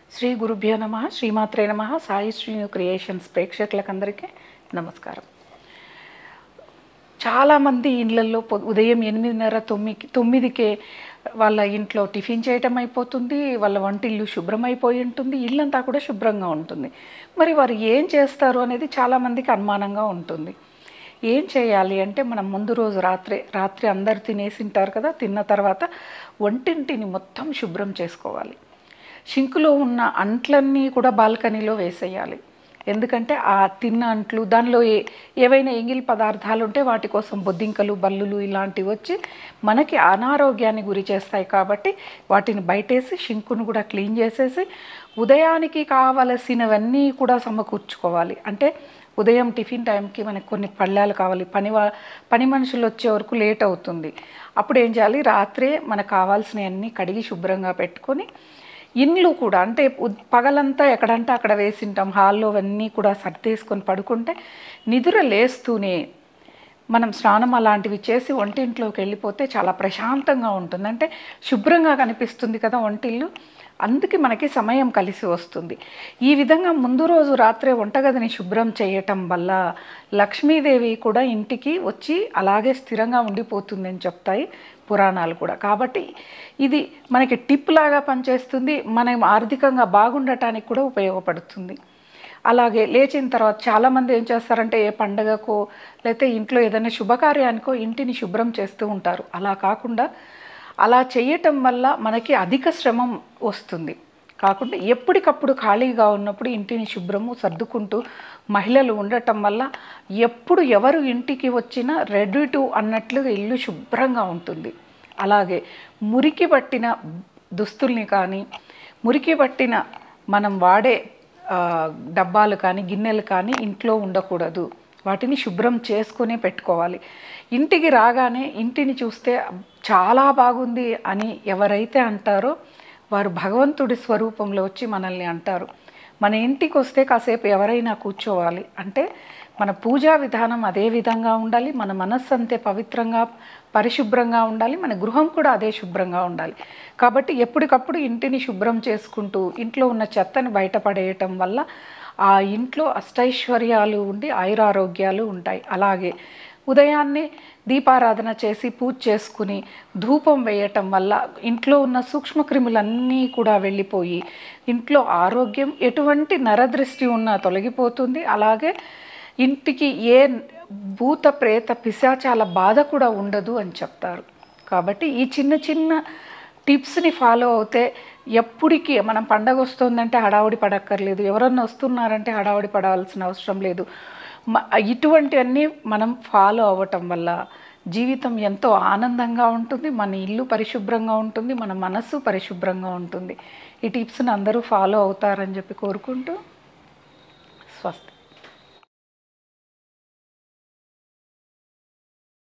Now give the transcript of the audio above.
శ్రీ గురుభ్యో నమ శ్రీమాత్రే నమ సాయి శ్రీను క్రియేషన్స్ ప్రేక్షకులకందరికీ నమస్కారం చాలామంది ఇళ్ళల్లో పొ- ఉదయం ఎనిమిదిన్నర తొమ్మిది తొమ్మిదికే వాళ్ళ ఇంట్లో టిఫిన్ చేయటం అయిపోతుంది వాళ్ళ వంటిల్లు శుభ్రం అయిపోయి ఉంటుంది ఇల్లంతా కూడా శుభ్రంగా ఉంటుంది మరి వారు ఏం చేస్తారు అనేది చాలామందికి అనుమానంగా ఉంటుంది ఏం చేయాలి అంటే మనం ముందు రోజు రాత్రి రాత్రి అందరు తినేసి ఉంటారు కదా తిన్న తర్వాత వంటింటిని మొత్తం శుభ్రం చేసుకోవాలి షింకులో ఉన్న అంట్లన్నీ కూడా బాల్కనీలో వేసేయాలి ఎందుకంటే ఆ తిన్న అంట్లు దానిలో ఏ ఏవైనా ఎంగిల్ పదార్థాలు ఉంటే వాటి కోసం బొద్దింకలు బల్లులు ఇలాంటివి వచ్చి మనకి అనారోగ్యాన్ని గురి చేస్తాయి కాబట్టి వాటిని బయటేసి షింకును కూడా క్లీన్ చేసేసి ఉదయానికి కావలసినవన్నీ కూడా సమకూర్చుకోవాలి అంటే ఉదయం టిఫిన్ టైంకి మనకి కొన్ని పళ్ళాలు కావాలి పని వా పని మనుషులు వచ్చే వరకు లేట్ అవుతుంది అప్పుడు ఏం చేయాలి రాత్రే మనకు కావాల్సినవన్నీ కడిగి శుభ్రంగా పెట్టుకొని ఇండ్లు కూడా అంటే ఉద్- పగలంతా ఎక్కడంటే అక్కడ వేసింటాం హాల్లో అవన్నీ కూడా సర్దేసుకొని పడుకుంటే నిద్ర లేస్తూనే మనం స్నానం అలాంటివి చేసి వంటింట్లోకి వెళ్ళిపోతే చాలా ప్రశాంతంగా ఉంటుంది అంటే శుభ్రంగా కనిపిస్తుంది కదా వంటిల్లు అందుకే మనకి సమయం కలిసి వస్తుంది ఈ విధంగా ముందు రోజు రాత్రే వంటగదిని శుభ్రం చేయటం వల్ల లక్ష్మీదేవి కూడా ఇంటికి వచ్చి అలాగే స్థిరంగా ఉండిపోతుందని చెప్తాయి పురాణాలు కూడా కాబట్టి ఇది మనకి టిప్ లాగా పనిచేస్తుంది మనం ఆర్థికంగా బాగుండటానికి కూడా ఉపయోగపడుతుంది అలాగే లేచిన తర్వాత చాలామంది ఏం చేస్తారంటే ఏ పండగకో లేకపోతే ఇంట్లో ఏదైనా శుభకార్యానికో ఇంటిని శుభ్రం చేస్తూ ఉంటారు అలా కాకుండా అలా చేయటం వల్ల మనకి అధిక శ్రమ వస్తుంది కాకుండా ఎప్పటికప్పుడు ఖాళీగా ఉన్నప్పుడు ఇంటిని శుభ్రము సర్దుకుంటూ మహిళలు ఉండటం వల్ల ఎప్పుడు ఎవరు ఇంటికి వచ్చినా రెడీ టు అన్నట్లుగా ఇల్లు శుభ్రంగా ఉంటుంది అలాగే మురికి పట్టిన దుస్తుల్ని కానీ మురికి పట్టిన మనం వాడే ఆ, డబ్బాలు కానీ గిన్నెలు కానీ ఇంట్లో ఉండకూడదు వాటిని శుభ్రం చేసుకునే పెట్టుకోవాలి ఇంటికి రాగానే ఇంటిని చూస్తే చాలా బాగుంది అని ఎవరైతే అంటారో వారు భగవంతుడి స్వరూపంలో వచ్చి మనల్ని అంటారు మన ఇంటికి వస్తే కాసేపు ఎవరైనా కూర్చోవాలి అంటే మన పూజా విధానం అదే విధంగా ఉండాలి మన మనస్సు అంతే పవిత్రంగా పరిశుభ్రంగా ఉండాలి మన గృహం కూడా అదే శుభ్రంగా ఉండాలి కాబట్టి ఎప్పటికప్పుడు ఇంటిని శుభ్రం చేసుకుంటూ ఇంట్లో ఉన్న చెత్తని బయటపడేయటం వల్ల ఆ ఇంట్లో అష్టైశ్వర్యాలు ఉండి ఆయురారోగ్యాలు ఉంటాయి అలాగే ఉదయాన్నే దీపారాధన చేసి పూజ చేసుకుని ధూపం వేయటం వల్ల ఇంట్లో ఉన్న సూక్ష్మక్రిములన్నీ కూడా వెళ్ళిపోయి ఇంట్లో ఆరోగ్యం ఎటువంటి నరదృష్టి ఉన్నా తొలగిపోతుంది అలాగే ఇంటికి ఏ భూత ప్రేత పిశాచాల బాధ కూడా ఉండదు అని చెప్తారు కాబట్టి ఈ చిన్న చిన్న టిప్స్ని ఫాలో అవుతే ఎప్పటికీ మనం పండగ వస్తుందంటే హడావుడి పడక్కర్లేదు ఎవరన్నా వస్తున్నారంటే హడావుడి పడాల్సిన అవసరం లేదు మ- ఇటువంటివన్నీ మనం ఫాలో అవ్వటం వల్ల జీవితం ఎంతో ఆనందంగా ఉంటుంది మన ఇల్లు పరిశుభ్రంగా ఉంటుంది మన మనస్సు పరిశుభ్రంగా ఉంటుంది ఈ టిప్స్ని అందరూ ఫాలో అవుతారని చెప్పి కోరుకుంటూ స్వస్తి